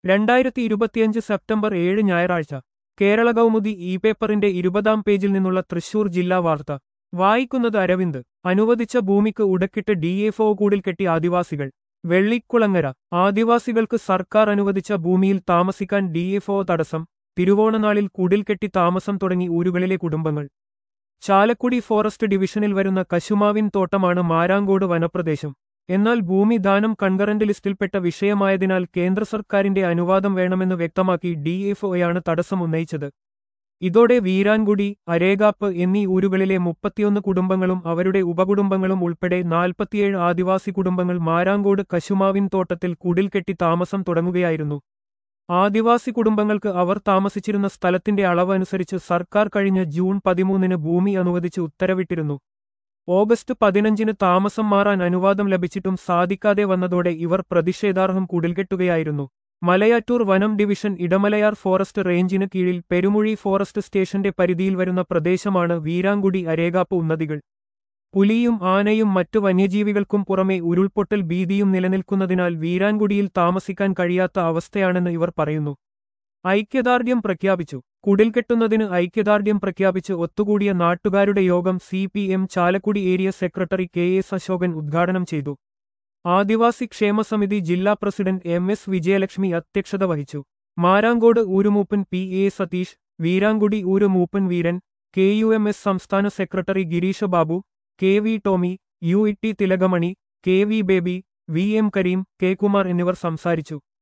രണ്ടായിരത്തി ഇരുപത്തിയഞ്ച് സെപ്റ്റംബർ ഏഴ് ഞായറാഴ്ച കേരള കൗമുദി ഇ പേപ്പറിന്റെ ഇരുപതാം പേജിൽ നിന്നുള്ള തൃശൂർ ജില്ലാ വാർത്ത വായിക്കുന്നത് അരവിന്ദ് അനുവദിച്ച ഭൂമിക്ക് ഉടക്കിട്ട് ഡിഎഫ്ഒ കൂടിൽ കെട്ടി ആദിവാസികൾ വെള്ളിക്കുളങ്ങര ആദിവാസികൾക്ക് സർക്കാർ അനുവദിച്ച ഭൂമിയിൽ താമസിക്കാൻ ഡിഎഫ്ഒ തടസ്സം തിരുവോണനാളിൽ കുടിൽ കെട്ടി താമസം തുടങ്ങി ഊരുകളിലെ കുടുംബങ്ങൾ ചാലക്കുടി ഫോറസ്റ്റ് ഡിവിഷനിൽ വരുന്ന കശുമാവിൻ തോട്ടമാണ് മാരാങ്കോട് വനപ്രദേശം എന്നാൽ ഭൂമി ദാനം കൺകറന്റ് ലിസ്റ്റിൽപ്പെട്ട വിഷയമായതിനാൽ കേന്ദ്ര സർക്കാരിന്റെ അനുവാദം വേണമെന്ന് വ്യക്തമാക്കി ഡിഎഫ്ഒയാണ് തടസ്സം ഉന്നയിച്ചത് ഇതോടെ വീരാൻകുടി അരേകാപ്പ് എന്നീ ഊരുകളിലെ മുപ്പത്തിയൊന്ന് കുടുംബങ്ങളും അവരുടെ ഉപകുടുംബങ്ങളും ഉൾപ്പെടെ നാൽപ്പത്തിയേഴ് ആദിവാസി കുടുംബങ്ങൾ മാരാങ്കോട് കശുമാവിൻ തോട്ടത്തിൽ കുടിൽ കെട്ടി താമസം തുടങ്ങുകയായിരുന്നു ആദിവാസി കുടുംബങ്ങൾക്ക് അവർ താമസിച്ചിരുന്ന സ്ഥലത്തിന്റെ അളവ് അനുസരിച്ച് സർക്കാർ കഴിഞ്ഞ ജൂൺ പതിമൂന്നിന് ഭൂമി അനുവദിച്ച് ഉത്തരവിട്ടിരുന്നു ഓഗസ്റ്റ് പതിനഞ്ചിന് താമസം മാറാൻ അനുവാദം ലഭിച്ചിട്ടും സാധിക്കാതെ വന്നതോടെ ഇവർ പ്രതിഷേധാർഹം കുടിൽകെട്ടുകയായിരുന്നു മലയാറ്റൂർ വനം ഡിവിഷൻ ഇടമലയാർ ഫോറസ്റ്റ് റേഞ്ചിന് കീഴിൽ പെരുമുഴി ഫോറസ്റ്റ് സ്റ്റേഷന്റെ പരിധിയിൽ വരുന്ന പ്രദേശമാണ് വീരാങ്കുടി അരേകാപ്പ് ഉന്നതികൾ പുലിയും ആനയും മറ്റു വന്യജീവികൾക്കും പുറമെ ഉരുൾപൊട്ടൽ ഭീതിയും നിലനിൽക്കുന്നതിനാൽ വീരാൻകുടിയിൽ താമസിക്കാൻ കഴിയാത്ത അവസ്ഥയാണെന്ന് ഇവർ പറയുന്നു ഐക്യദാർഢ്യം പ്രഖ്യാപിച്ചു കുടിൽകെട്ടുന്നതിന് ഐക്യദാർഢ്യം പ്രഖ്യാപിച്ച് ഒത്തുകൂടിയ നാട്ടുകാരുടെ യോഗം C P M Chalakudy area secretary K S Ashokan ഉദ്ഘാടനം ചെയ്തു ആദിവാസി ക്ഷേമസമിതി ജില്ലാ പ്രസിഡന്റ് എം എസ് വിജയലക്ഷ്മി അധ്യക്ഷത വഹിച്ചു മാരാങ്കോട് ഊരുമൂപ്പൻ പി എ സതീഷ് വീരാങ്കുടി ഊരുമൂപ്പൻ Veeran K U M S സംസ്ഥാന secretary Girisha Babu K V Tomy U E T Thilakamani K V Baby V M Kareem K Kumar എന്നിവർ സംസാരിച്ചു